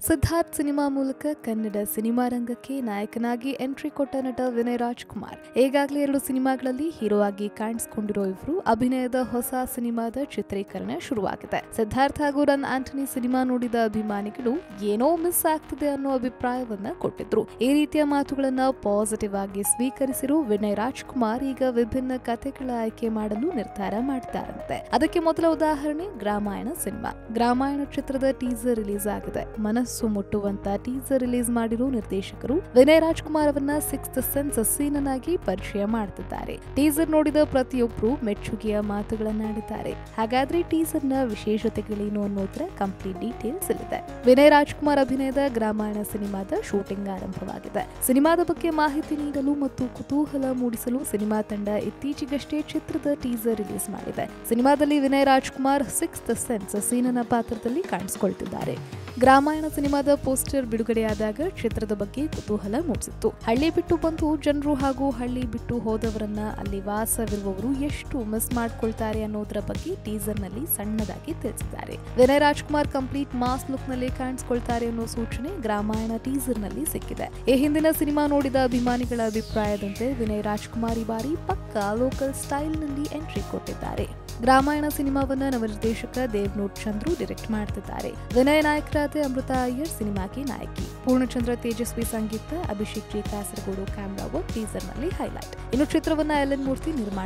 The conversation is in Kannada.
ಸಿದ್ಧಾರ್ಥ್ ಸಿನಿಮಾ ಮೂಲಕ ಕನ್ನಡ ಸಿನಿಮಾ ರಂಗಕ್ಕೆ ನಾಯಕನಾಗಿ ಎಂಟ್ರಿ ಕೊಟ್ಟ ನಟ ವಿನಯ್ ರಾಜ್ಕುಮಾರ್ ಈಗಾಗಲೇ ಎರಡು ಸಿನಿಮಾಗಳಲ್ಲಿ ಹೀರೋ ಆಗಿ ಕಾಣಿಸಿಕೊಂಡಿರೋ ಇವರು ಅಭಿನಯದ ಹೊಸ ಸಿನಿಮಾದ ಚಿತ್ರೀಕರಣ ಶುರುವಾಗಿದೆ ಸಿದ್ಧಾರ್ಥ್ ಹಾಗೂ ರನ್ ಆಂಟನಿ ಸಿನಿಮಾ ನೋಡಿದ ಅಭಿಮಾನಿಗಳು ಏನೋ ಮಿಸ್ ಆಗ್ತಿದೆ ಅನ್ನೋ ಅಭಿಪ್ರಾಯವನ್ನ ಕೊಟ್ಟಿದ್ರು ಈ ರೀತಿಯ ಮಾತುಗಳನ್ನ ಪಾಸಿಟಿವ್ ಆಗಿ ಸ್ವೀಕರಿಸಿರೋ ವಿನಯ್ ರಾಜ್ಕುಮಾರ್ ಈಗ ವಿಭಿನ್ನ ಕಥೆಗಳ ಆಯ್ಕೆ ಮಾಡಲು ನಿರ್ಧಾರ ಮಾಡ್ತಾರಂತೆ ಅದಕ್ಕೆ ಮೊದಲ ಉದಾಹರಣೆ ಗ್ರಾಮಾಯಣ ಸಿನಿಮಾ ಗ್ರಾಮಾಯಣ ಚಿತ್ರದ ಟೀಸರ್ ರಿಲೀಸ್ ಆಗಿದೆ ಮನಸ್ಸು ಮುಟ್ಟುವಂತ ಟೀಸರ್ ರಿಲೀಸ್ ಮಾಡಿರೋ ನಿರ್ದೇಶಕರು ವಿನಯ್ ರಾಜ್ಕುಮಾರ್ ಅವರನ್ನ ಸಿಕ್ಸ್ತ್ ಸೆನ್ಸ್ ಸೀನನಾಗಿ ಪರಿಚಯ ಮಾಡ್ತಿದ್ದಾರೆ ಟೀಸರ್ ನೋಡಿದ ಪ್ರತಿಯೊಬ್ಬರು ಮೆಚ್ಚುಗೆಯ ಮಾತುಗಳನ್ನಾಡಿದ್ದಾರೆ ಹಾಗಾದ್ರೆ ಟೀಸರ್ ನ ವಿಶೇಷತೆಗಳೇನು ಅನ್ನೋದ್ರ ಕಂಪ್ಲೀಟ್ ಡೀಟೇಲ್ಸ್ ಇಲ್ಲಿದೆ ವಿನಯ್ ರಾಜ್ಕುಮಾರ್ ಅಭಿನಯದ ಗ್ರಾಮಾಯಣ ಸಿನಿಮಾದ ಶೂಟಿಂಗ್ ಆರಂಭವಾಗಿದೆ ಸಿನಿಮಾದ ಬಗ್ಗೆ ಮಾಹಿತಿ ನೀಡಲು ಮತ್ತು ಕುತೂಹಲ ಮೂಡಿಸಲು ಸಿನಿಮಾ ತಂಡ ಇತ್ತೀಚೆಗಷ್ಟೇ ಚಿತ್ರದ ಟೀಸರ್ ರಿಲೀಸ್ ಮಾಡಿದೆ ಸಿನಿಮಾದಲ್ಲಿ ವಿನಯ್ ರಾಜ್ಕುಮಾರ್ ಸಿಕ್ಸ್ತ್ ಸೆನ್ಸ್ ಸೀನನ ಪಾತ್ರದಲ್ಲಿ ಕಾಣಿಸಿಕೊಳ್ತಿದ್ದಾರೆ ಗ್ರಾಮಾಯಣ ಸಿನಿಮಾದ ಪೋಸ್ಟರ್ ಬಿಡುಗಡೆಯಾದಾಗ ಚಿತ್ರದ ಬಗ್ಗೆ ಕುತೂಹಲ ಮೂಡಿಸಿತ್ತು ಹಳ್ಳಿ ಬಿಟ್ಟು ಬಂದು ಜನರು ಹಾಗೂ ಹಳ್ಳಿ ಬಿಟ್ಟು ಹೋದವರನ್ನ ಅಲ್ಲಿ ವಾಸವಿರುವವರು ಎಷ್ಟು ಮಿಸ್ ಮಾಡ್ಕೊಳ್ತಾರೆ ಅನ್ನೋದರ ಬಗ್ಗೆ ಟೀಸರ್ ನಲ್ಲಿ ಸಣ್ಣದಾಗಿ ತಿಳಿಸಿದ್ದಾರೆ Vinay Rajkumar complete mass look ನಲ್ಲಿ ಕಾಣಿಸಿಕೊಳ್ತಾರೆ ಅನ್ನೋ ಸೂಚನೆ ಗ್ರಾಮಾಯಣ ಟೀಸರ್ ನಲ್ಲಿ ಸಿಕ್ಕಿದೆ ಈ ಹಿಂದಿನ ಸಿನಿಮಾ ನೋಡಿದ ಅಭಿಮಾನಿಗಳ ಅಭಿಪ್ರಾಯದಂತೆ ವಿನಯ್ ರಾಜ್ಕುಮಾರ್ ಈ ಬಾರಿ ಪಕ್ಕಾ ಲೋಕಲ್ ಸ್ಟೈಲ್ ನಲ್ಲಿ ಎಂಟ್ರಿ ಕೊಟ್ಟಿದ್ದಾರೆ ಗ್ರಾಮಾಯಣ ಸಿನಿಮಾವನ್ನ ನವನಿರ್ದೇಶಕ ದೇವ್ನೂರ್ ಚಂದ್ರು ಡೈರೆಕ್ಟ್ ಮಾಡ್ತಿದ್ದಾರೆ ವಿನಯ ನಾಯಕರಾದ ಅಮೃತ ಅಯ್ಯರ್ ಸಿನಿಮಾಗೆ ನಾಯಕಿ ಪೂರ್ಣಚಂದ್ರ ತೇಜಸ್ವಿ ಸಂಗೀತ Abhishek G Kasaragodu camera work teaser ನಲ್ಲಿ ಹೈಲೈಟ್ ಇನ್ನು ಚಿತ್ರವನ್ನ ಎಲ್ ಎನ್ ಮೂರ್ತಿ ನಿರ್ಮಾಣ